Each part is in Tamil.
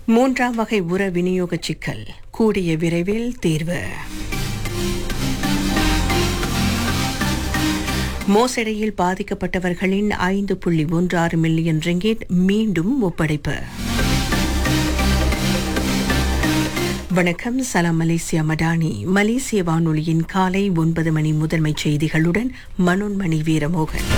மூன்றாம் வகை உர விநியோக சிக்கல் கூடிய விரைவில் தீர்வு மோசடியில் பாதிக்கப்பட்டவர்களின் ஐந்து புள்ளி ஒன்று ஆறு மில்லியன் ரிங்கிட் மீண்டும் ஒப்படைப்பு வணக்கம் சலாம் மலேசியா மடானி மலேசிய வானொலியின் காலை ஒன்பது மணி முதன்மை செய்திகளுடன் மனோன்மணி வீரமோகன்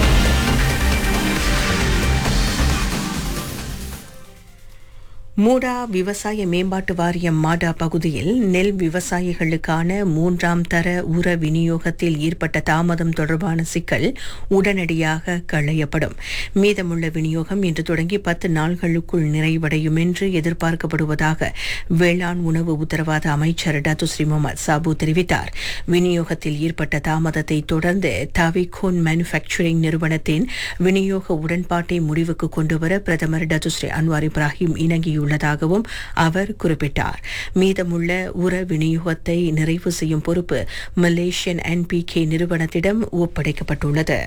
மூடா விவசாய மேம்பாட்டு வாரியம் மாடா பகுதியில் நெல் விவசாயிகளுக்கான மூன்றாம் தர உர விநியோகத்தில் ஏற்பட்ட தாமதம் தொடர்பான சிக்கல் உடனடியாக களையப்படும் மீதமுள்ள விநியோகம் இன்று தொடங்கி பத்து நாள்களுக்குள் நிறைவடையும் என்று எதிர்பார்க்கப்படுவதாக வேளாண் உணவு உத்தரவாத அமைச்சர் டத்துஸ்ரீ முகமது சாபு தெரிவித்தார் விநியோகத்தில் ஏற்பட்ட தாமதத்தை தொடர்ந்து தாவிகோன் மேனுஃபேக்சரிங் நிறுவனத்தின் விநியோக உடன்பாட்டை முடிவுக்கு கொண்டுவர பிரதமர் டத்துஸ்ரீ அன்வார் இப்ராஹிம் இணங்கியுள்ளார் உள்ளதாகவும் அவர் குறிப்பிட்டார் மீதமுள்ள உர விநியோகத்தை நிறைவு செய்யும் பொறுப்பு மலேசியன் என்பிகே நிறுவனத்திடம் ஒப்படைக்கப்பட்டுள்ளது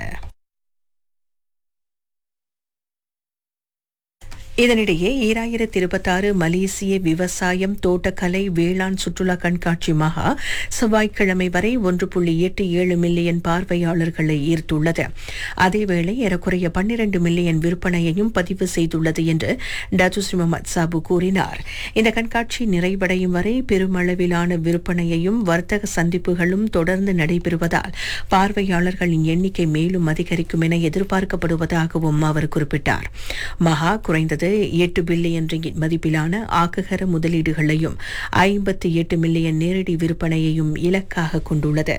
இதனிடையே ஈராயிரத்தி இருபத்தாறு மலேசிய விவசாயம் தோட்டக்கலை வேளாண் சுற்றுலா கண்காட்சி மகா செவ்வாய்க்கிழமை வரை ஒன்று புள்ளி எட்டு ஏழு மில்லியன் பார்வையாளர்களை ஈர்த்துள்ளது அதேவேளை ஏறக்குறைய பன்னிரண்டு மில்லியன் விற்பனையையும் பதிவு செய்துள்ளது என்று டத்துஸ்ரீ முகமது சாபு கூறினார் இந்த கண்காட்சி நிறைவடையும் வரை பெருமளவிலான விற்பனையையும் வர்த்தக சந்திப்புகளும் தொடர்ந்து நடைபெறுவதால் பார்வையாளர்களின் எண்ணிக்கை மேலும் அதிகரிக்கும் என எதிர்பார்க்கப்படுவதாகவும் அவர் குறிப்பிட்டார் மகா குறைந்தது எட்டு பில்லியன் ரிங்கிட் மதிப்பிலான ஆக்ககர முதலீடுகளையும் ஐம்பத்தி எட்டு மில்லியன் நேரடி விற்பனையையும் இலக்காக கொண்டுள்ளது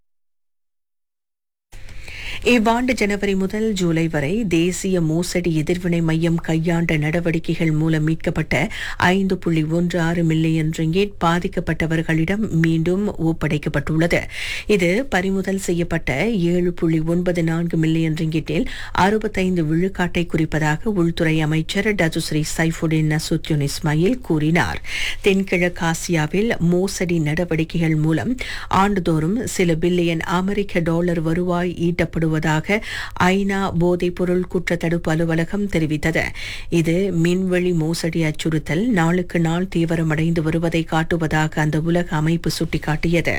இவ்வாண்டு ஜனவரி முதல் ஜூலை வரை தேசிய மோசடி எதிர்வினை மையம் கையாண்ட நடவடிக்கைகள் மூலம் மீட்கப்பட்ட ஐந்து புள்ளி ஒன்று ஆறு மில்லியன் ரிங்கேட் பாதிக்கப்பட்டவர்களிடம் மீண்டும் ஒப்படைக்கப்பட்டுள்ளது இது பறிமுதல் செய்யப்பட்ட ஏழு புள்ளி ஒன்பது நான்கு மில்லியன் ரிங்கேட்டில் அறுபத்தைந்து விழுக்காட்டை குறிப்பதாக உள்துறை அமைச்சர் டதுஸ்ரீ சைஃபுடின் நசுத்யுன் இஸ்மாயில் கூறினார் தென்கிழக்காசியாவில் மோசடி நடவடிக்கைகள் மூலம் ஆண்டுதோறும் சில பில்லியன் அமெரிக்க டாலர் வருவாய் ஈட்டப்படும் வருவதாக ஐநா போதைப்பொருள் குற்றத்தடுப்பு அலுவலகம் தெரிவித்தது இது மின்வெளி மோசடி அச்சுறுத்தல் நாளுக்கு நாள் தீவிரமடைந்து வருவதை காட்டுவதாக அந்த உலக அமைப்பு சுட்டிக்காட்டியது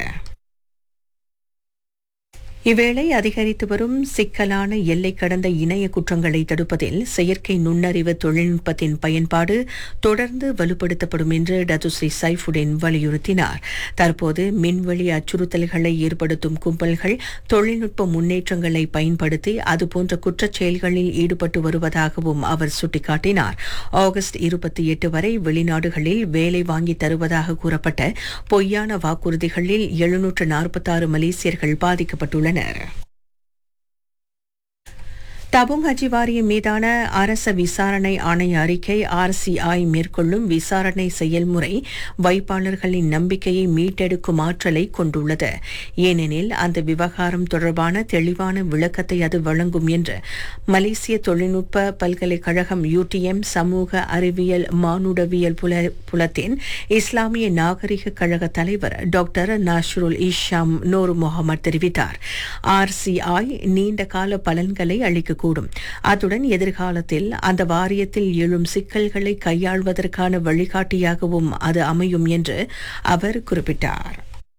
இவ்வேளை அதிகரித்து வரும் சிக்கலான எல்லை கடந்த இணைய குற்றங்களை தடுப்பதில் செயற்கை நுண்ணறிவு தொழில்நுட்பத்தின் பயன்பாடு தொடர்ந்து வலுப்படுத்தப்படும் என்று டதுஸ்ரீ சைஃபுடின் வலியுறுத்தினார் தற்போது மின்வெளி அச்சுறுத்தல்களை ஏற்படுத்தும் கும்பல்கள் தொழில்நுட்ப முன்னேற்றங்களை பயன்படுத்தி அதுபோன்ற குற்றச் செயல்களில் ஈடுபட்டு வருவதாகவும் அவர் சுட்டிக்காட்டினார் ஆகஸ்ட் இருபத்தி எட்டு வரை வெளிநாடுகளில் வேலை வாங்கி தருவதாக கூறப்பட்ட பொய்யான வாக்குறுதிகளில் எழுநூற்று நாற்பத்தாறு மலேசியர்கள் பாதிக்கப்பட்டுள்ளனர் உள்ளனர் தபுங் ஹஜி வாரியம் மீதான அரச விசாரணை ஆணைய அறிக்கை ஆர்சிஐ மேற்கொள்ளும் விசாரணை செயல்முறை வைப்பாளர்களின் நம்பிக்கையை மீட்டெடுக்கும் ஆற்றலை கொண்டுள்ளது ஏனெனில் அந்த விவகாரம் தொடர்பான தெளிவான விளக்கத்தை அது வழங்கும் என்று மலேசிய தொழில்நுட்ப பல்கலைக்கழகம் யூடிஎம் சமூக அறிவியல் மானுடவியல் புல புலத்தின் இஸ்லாமிய நாகரிக கழக தலைவர் doctor Nashrul Isham Noor Mohamed தெரிவித்தார் ஆர்சிஐ நீண்ட கால பலன்களை அளிக்க கூடும் அத்துடன் எதிர்காலத்தில் அந்த வாரியத்தில் எழும் சிக்கல்களை கையாள்வதற்கான வழிகாட்டியாகவும் அது அமையும் என்று அவர் குறிப்பிட்டார்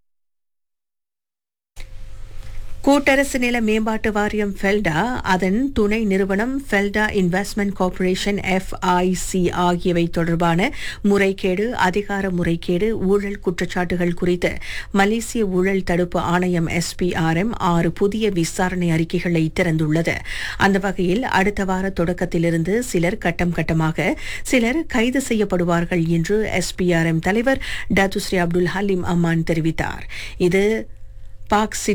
கூட்டரசு நில மேம்பாட்டு வாரியம் ஃபெல்டா அதன் துணை நிறுவனம் ஃபெல்டா இன்வெஸ்ட்மெண்ட் கார்ப்பரேஷன் எஃப்ஐசி ஆகியவை தொடர்பான முறைகேடு அதிகார முறைகேடு ஊழல் குற்றச்சாட்டுகள் குறித்து மலேசிய ஊழல் தடுப்பு ஆணையம் எஸ்பிஆர்எம் ஆறு புதிய விசாரணை அறிக்கைகளை திறந்துள்ளது அந்த வகையில் அடுத்த வார தொடக்கத்திலிருந்து சிலர் கட்டம் கட்டமாக சிலர் கைது செய்யப்படுவார்கள் என்று எஸ்பிஆர்எம் தலைவர் டத்துஸ்ரீ அப்துல் ஹலீம் அம்மான் தெரிவித்தார் இது பாக்